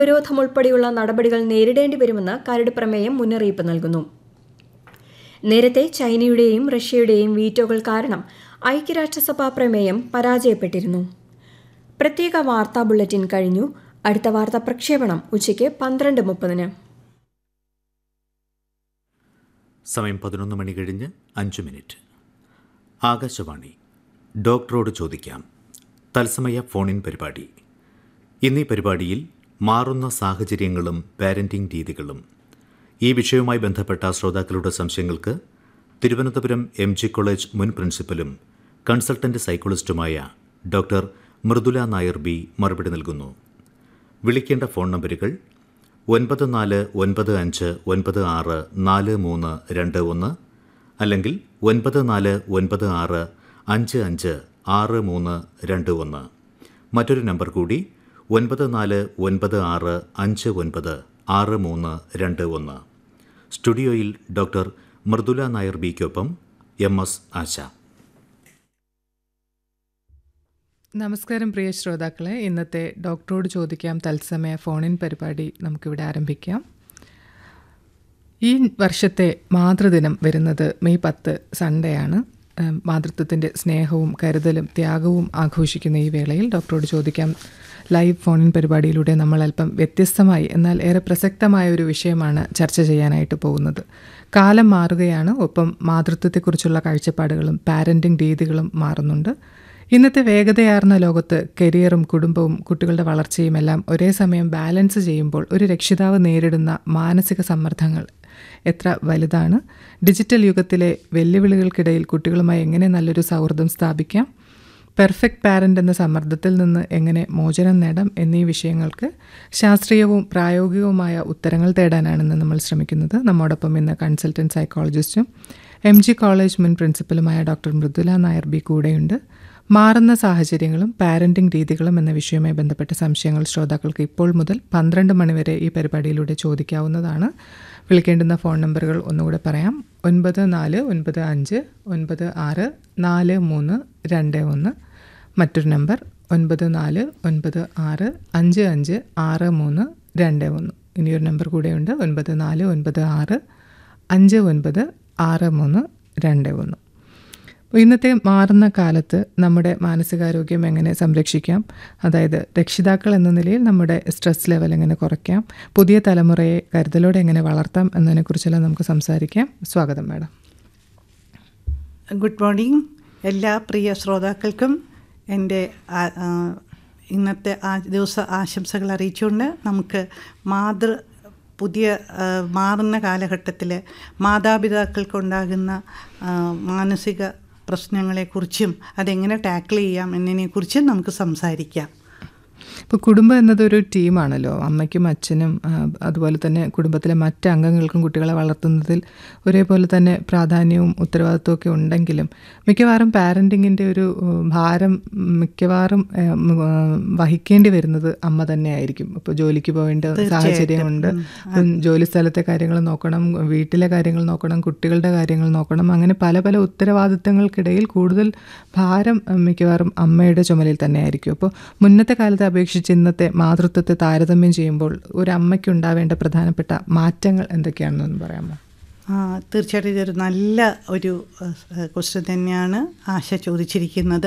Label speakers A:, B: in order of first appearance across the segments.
A: ഉപരോധം ഉൾപ്പെടെയുള്ള നടപടികൾ നേരിടേണ്ടി വരുമെന്ന് കരട് പ്രമേയം മുന്നറിയിപ്പ് നൽകുന്നു നേരത്തെ ചൈനയുടെയും റഷ്യയുടെയും വീറ്റോകൾ കാരണം ഐക്യരാഷ്ട്രസഭാ പ്രമേയം പരാജയപ്പെട്ടിരുന്നു പ്രത്യേക വാർത്താ ബുള്ളറ്റിൻ കഴിഞ്ഞു അടുത്ത വാർത്താ പ്രക്ഷേപണം ഉച്ചയ്ക്ക് പന്ത്രണ്ട് മുപ്പതിന്
B: സമയം പതിനൊന്ന് മണി കഴിഞ്ഞ് അഞ്ച് മിനിറ്റ് ആകാശവാണി ഡോക്ടറോട് ചോദിക്കാം തത്സമയ ഫോണിൻ പരിപാടി ഇന്നീ പരിപാടിയിൽ മാറുന്ന സാഹചര്യങ്ങളും പാരന്റിംഗ് രീതികളും ഈ വിഷയവുമായി ബന്ധപ്പെട്ട ശ്രോതാക്കളുടെ സംശയങ്ങൾക്ക് തിരുവനന്തപുരം എം ജി കോളേജ് മുൻ പ്രിൻസിപ്പലും കൺസൾട്ടന്റ് സൈക്കോളജിസ്റ്റുമായ ഡോക്ടർ മൃദുല നായർ ബി മറുപടി നൽകുന്നു വിളിക്കേണ്ട ഫോൺ നമ്പറുകൾ ഒൻപത് നാല് ഒൻപത് അഞ്ച് ഒൻപത് ആറ് നാല് മൂന്ന് രണ്ട് ഒന്ന് അല്ലെങ്കിൽ ഒൻപത് നാല് ഒൻപത് ആറ് അഞ്ച് അഞ്ച് ആറ് മൂന്ന് രണ്ട് ഒന്ന് മറ്റൊരു നമ്പർ കൂടി ഒൻപത് നാല് ഒൻപത് ആറ് അഞ്ച് ഒൻപത് ആറ് മൂന്ന് രണ്ട് ഒന്ന് സ്റ്റുഡിയോയിൽ ഡോക്ടർ മൃദുല നായർ ബിക്കൊപ്പം എം എസ് ആശ
C: നമസ്കാരം പ്രിയ ശ്രോതാക്കളെ ഇന്നത്തെ ഡോക്ടറോട് ചോദിക്കാം തത്സമയ ഫോണിൻ പരിപാടി നമുക്കിവിടെ ആരംഭിക്കാം ഈ വർഷത്തെ മാതൃദിനം വരുന്നത് മെയ് പത്ത് സൺഡേ ആണ് ഏം, മാതൃത്വത്തിൻ്റെ സ്നേഹവും കരുതലും ത്യാഗവും ആഘോഷിക്കുന്ന ഈ വേളയിൽ ഡോക്ടറോട് ചോദിക്കാം ലൈവ് ഫോണിൻ പരിപാടിയിലൂടെ നമ്മൾ അല്പം വ്യത്യസ്തമായി എന്നാൽ ഏറെ പ്രസക്തമായ ഒരു വിഷയമാണ് ചർച്ച ചെയ്യാനായിട്ട് പോകുന്നത് കാലം മാറുകയാണ് ഒപ്പം മാതൃത്വത്തെക്കുറിച്ചുള്ള കാഴ്ചപ്പാടുകളും പാരൻറ്റിംഗ് രീതികളും മാറുന്നുണ്ട് ഇന്നത്തെ വേഗതയാർന്ന ലോകത്ത് കരിയറും കുടുംബവും കുട്ടികളുടെ വളർച്ചയും എല്ലാം ഒരേ സമയം ബാലൻസ് ചെയ്യുമ്പോൾ ഒരു രക്ഷിതാവ് നേരിടുന്ന മാനസിക സമ്മർദ്ദങ്ങൾ എത്ര വലുതാണ് ഡിജിറ്റൽ യുഗത്തിലെ വെല്ലുവിളികൾക്കിടയിൽ കുട്ടികളുമായി എങ്ങനെ നല്ലൊരു സൗഹൃദം സ്ഥാപിക്കാം പെർഫെക്റ്റ് പാരൻ്റ് എന്ന സമ്മർദ്ദത്തിൽ നിന്ന് എങ്ങനെ മോചനം നേടാം എന്നീ വിഷയങ്ങൾക്ക് ശാസ്ത്രീയവും പ്രായോഗികവുമായ ഉത്തരങ്ങൾ തേടാനാണ് നമ്മൾ ശ്രമിക്കുന്നത് നമ്മോടൊപ്പം ഇന്ന് കൺസൾട്ടൻറ്റ് സൈക്കോളജിസ്റ്റും എം ജി കോളേജ് മുൻ പ്രിൻസിപ്പലുമായ ഡോക്ടർ മൃദുല നായർ ബി കൂടെയുണ്ട് മാറുന്ന സാഹചര്യങ്ങളും പാരൻറ്റിംഗ് രീതികളും എന്ന വിഷയവുമായി ബന്ധപ്പെട്ട സംശയങ്ങൾ ശ്രോതാക്കൾക്ക് ഇപ്പോൾ മുതൽ പന്ത്രണ്ട് മണിവരെ ഈ പരിപാടിയിലൂടെ ചോദിക്കാവുന്നതാണ് വിളിക്കേണ്ടുന്ന ഫോൺ നമ്പറുകൾ ഒന്നുകൂടെ പറയാം ഒൻപത് നാല് ഒൻപത് അഞ്ച് ഒൻപത് ആറ് നാല് മൂന്ന് രണ്ട് ഒന്ന് മറ്റൊരു നമ്പർ ഒൻപത് നാല് ഒൻപത് ആറ് അഞ്ച് അഞ്ച് ആറ് മൂന്ന് രണ്ട് ഒന്ന് ഇനിയൊരു നമ്പർ കൂടെയുണ്ട് ഒൻപത് നാല് ഒൻപത് ആറ് അഞ്ച് ഒൻപത് ആറ് മൂന്ന് രണ്ട് ഒന്ന് അപ്പോൾ ഇന്നത്തെ മാറുന്ന കാലത്ത് നമ്മുടെ മാനസികാരോഗ്യം എങ്ങനെ സംരക്ഷിക്കാം അതായത് രക്ഷിതാക്കൾ എന്ന നിലയിൽ നമ്മുടെ സ്ട്രെസ് ലെവൽ എങ്ങനെ കുറയ്ക്കാം പുതിയ തലമുറയെ കരുതലോടെ എങ്ങനെ വളർത്താം എന്നതിനെക്കുറിച്ചെല്ലാം നമുക്ക് സംസാരിക്കാം സ്വാഗതം മാഡം
D: ഗുഡ് മോർണിംഗ് എല്ലാ പ്രിയ ശ്രോതാക്കൾക്കും എൻ്റെ ആ- ആ, ഇന്നത്തെ ആ ദിവസ ആശംസകൾ അറിയിച്ചുകൊണ്ട് നമുക്ക് മാതൃ പുതിയ ആ, മാറുന്ന കാലഘട്ടത്തിൽ മാതാപിതാക്കൾക്കുണ്ടാകുന്ന ആ, മാനസിക പ്രശ്നങ്ങളെക്കുറിച്ചും അതെങ്ങനെ ടാക്കിൾ ചെയ്യാം എന്നതിനെക്കുറിച്ചും നമുക്ക് സംസാരിക്കാം
C: ഇപ്പോൾ കുടുംബം എന്നതൊരു ടീമാണല്ലോ അമ്മയ്ക്കും അച്ഛനും ആ, അതുപോലെ തന്നെ കുടുംബത്തിലെ മറ്റ് അംഗങ്ങൾക്കും കുട്ടികളെ വളർത്തുന്നതിൽ ഒരേപോലെ തന്നെ പ്രാധാന്യവും ഉത്തരവാദിത്വവും ഒക്കെ ഉണ്ടെങ്കിലും മിക്കവാറും പാരൻറ്റിങ്ങിൻ്റെ ഒരു ഉം, ഭാരം മിക്കവാറും ഏ, ഉം, ആ, വഹിക്കേണ്ടി വരുന്നത് അമ്മ തന്നെയായിരിക്കും ഇപ്പോൾ ജോലിക്ക് പോകേണ്ട സാഹചര്യമുണ്ട് ഉം, ജോലി സ്ഥലത്തെ കാര്യങ്ങൾ നോക്കണം വീട്ടിലെ കാര്യങ്ങൾ നോക്കണം കുട്ടികളുടെ കാര്യങ്ങൾ നോക്കണം അങ്ങനെ പല പല ഉത്തരവാദിത്തങ്ങൾക്കിടയിൽ കൂടുതൽ ഭാരം ഉം, മിക്കവാറും അമ്മയുടെ ചുമലിൽ തന്നെയായിരിക്കും അപ്പോൾ മുന്നത്തെ കാലത്തെ അപേക്ഷിച്ച് ഇന്നത്തെ മാതൃത്വത്തെ താരതമ്യം ചെയ്യുമ്പോൾ ഒരു അമ്മയ്ക്ക് ഉണ്ടാവേണ്ട പ്രധാനപ്പെട്ട മാറ്റങ്ങൾ എന്തൊക്കെയാണെന്നൊന്ന് പറയാമോ
D: ആ, തീർച്ചയായിട്ടും ഇതൊരു നല്ല ഒരു ക്വസ്റ്റ്യൻ തന്നെയാണ് ആശ ചോദിച്ചിരിക്കുന്നത്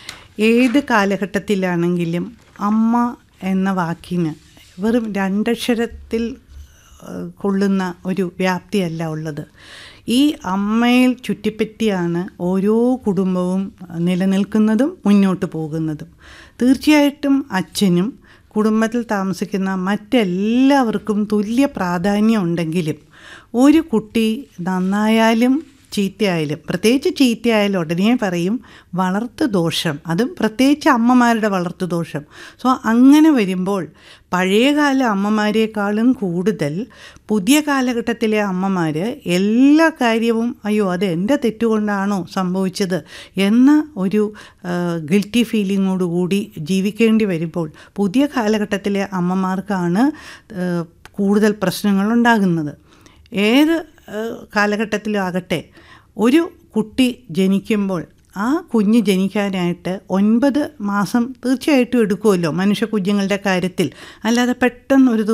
D: ഏത് കാലഘട്ടത്തിലാണെങ്കിലും അമ്മ എന്ന വാക്കിന് വെറും രണ്ടക്ഷരത്തിൽ ആ, കൊള്ളുന്ന ഒരു വ്യാപ്തിയല്ല ഉള്ളത് ഈ അമ്മയിൽ ചുറ്റിപ്പറ്റിയാണ് ഓരോ കുടുംബവും നിലനിൽക്കുന്നതും മുന്നോട്ട് പോകുന്നതും തീർച്ചയായിട്ടും അച്ഛനും കുടുംബത്തിൽ താമസിക്കുന്ന മറ്റെല്ലാവർക്കും തുല്യ പ്രാധാന്യം ഉണ്ടെങ്കിലും ഒരു കുട്ടി നന്നായാലും ചീത്തയായാലും പ്രത്യേകിച്ച് ചീത്തയായാലും ഉടനെ പറയും വളർത്തു ദോഷം അതും പ്രത്യേകിച്ച് അമ്മമാരുടെ വളർത്തു ദോഷം സോ അങ്ങനെ വരുമ്പോൾ പഴയകാല അമ്മമാരെക്കാളും കൂടുതൽ പുതിയ കാലഘട്ടത്തിലെ അമ്മമാർ എല്ലാ കാര്യവും അയ്യോ അത് എൻ്റെ തെറ്റുകൊണ്ടാണോ സംഭവിച്ചത് എന്ന ഒരു ഗിൽറ്റി ഫീലിങ്ങോടുകൂടി ജീവിക്കേണ്ടി വരുമ്പോൾ പുതിയ കാലഘട്ടത്തിലെ അമ്മമാർക്കാണ് ആ, കൂടുതൽ പ്രശ്നങ്ങളുണ്ടാകുന്നത് ഏത് ഏഹ്, കാലഘട്ടത്തിലും ആകട്ടെ ഒരു കുട്ടി ജനിക്കുമ്പോൾ ആ കുഞ്ഞ് ജനിക്കാനായിട്ട് ഒൻപത് മാസം തീർച്ചയായിട്ടും എടുക്കുമല്ലോ മനുഷ്യ കുഞ്ഞുങ്ങളുടെ കാര്യത്തിൽ അല്ലാതെ പെട്ടെന്ന് ഒരു